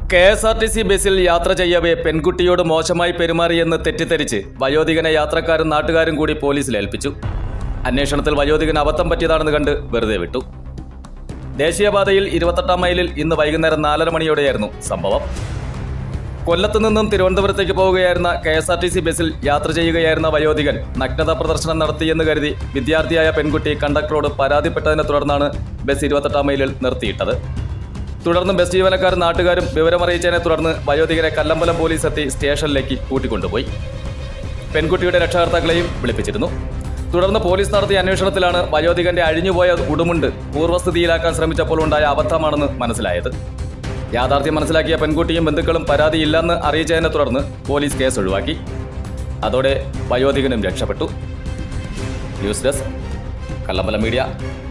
K S R T C ബസ്സിൽ യാത്ര ചെയ്യവേ പെൺകുട്ടിയോട് മോശമായി പെരുമാറിയെന്ന് തെറ്റിദ്ധരിച്ച് വയോധികനെ യാത്രക്കാരും നാട്ടുകാരും കൂടി പോലീസിൽ ഏൽപ്പിച്ചു അന്വേഷണത്തിൽ വയോധികന് അബദ്ധം പറ്റിയതാണെന്ന് കണ്ട് വെറുതെ വിട്ടു ദേശീയപാതയിൽ ഇരുപത്തെട്ടാം മൈലിൽ ഇന്ന് വൈകുന്നേരം നാലര മണിയോടെയായിരുന്നു സംഭവം കൊല്ലത്തു നിന്നും തിരുവനന്തപുരത്തേക്ക് പോവുകയായിരുന്ന K S R T C ബസ്സിൽ യാത്ര ചെയ്യുകയായിരുന്ന വയോധികൻ നഗ്നതാ പ്രദർശനം നടത്തിയെന്ന് കരുതി വിദ്യാർത്ഥിയായ പെൺകുട്ടി കണ്ടക്ടറോട് പരാതിപ്പെട്ടതിനെ തുടർന്നാണ് ബസ് ഇരുപത്തെട്ടാം മൈലിൽ നിർത്തിയിട്ടത് തുടർന്ന് ബസ് ജീവനക്കാരും നാട്ടുകാരും വിവരമറിയിച്ചതിനെ തുടർന്ന് വയോധികരെ കല്ലമ്പലം പോലീസ് എത്തി സ്റ്റേഷനിലേക്ക് കൂട്ടിക്കൊണ്ടുപോയി പെൺകുട്ടിയുടെ രക്ഷകർത്താക്കളെയും വിളിപ്പിച്ചിരുന്നു തുടർന്ന് പോലീസ് നടത്തിയ അന്വേഷണത്തിലാണ് വയോധികന്റെ അഴിഞ്ഞുപോയ ഉടുമുണ്ട് പൂർവ്വസ്ഥിതിയിലാക്കാൻ ശ്രമിച്ചപ്പോൾ ഉണ്ടായ അബദ്ധമാണെന്ന് മനസ്സിലായത് യാഥാർത്ഥ്യം മനസ്സിലാക്കിയ പെൺകുട്ടിയും ബന്ധുക്കളും പരാതിയില്ലെന്ന് അറിയിച്ചതിനെ തുടർന്ന് പോലീസ് കേസ് ഒഴിവാക്കി അതോടെ വയോധികനും രക്ഷപ്പെട്ടു ന്യൂസ് ഡെസ്ക് കല്ലമ്പലം മീഡിയ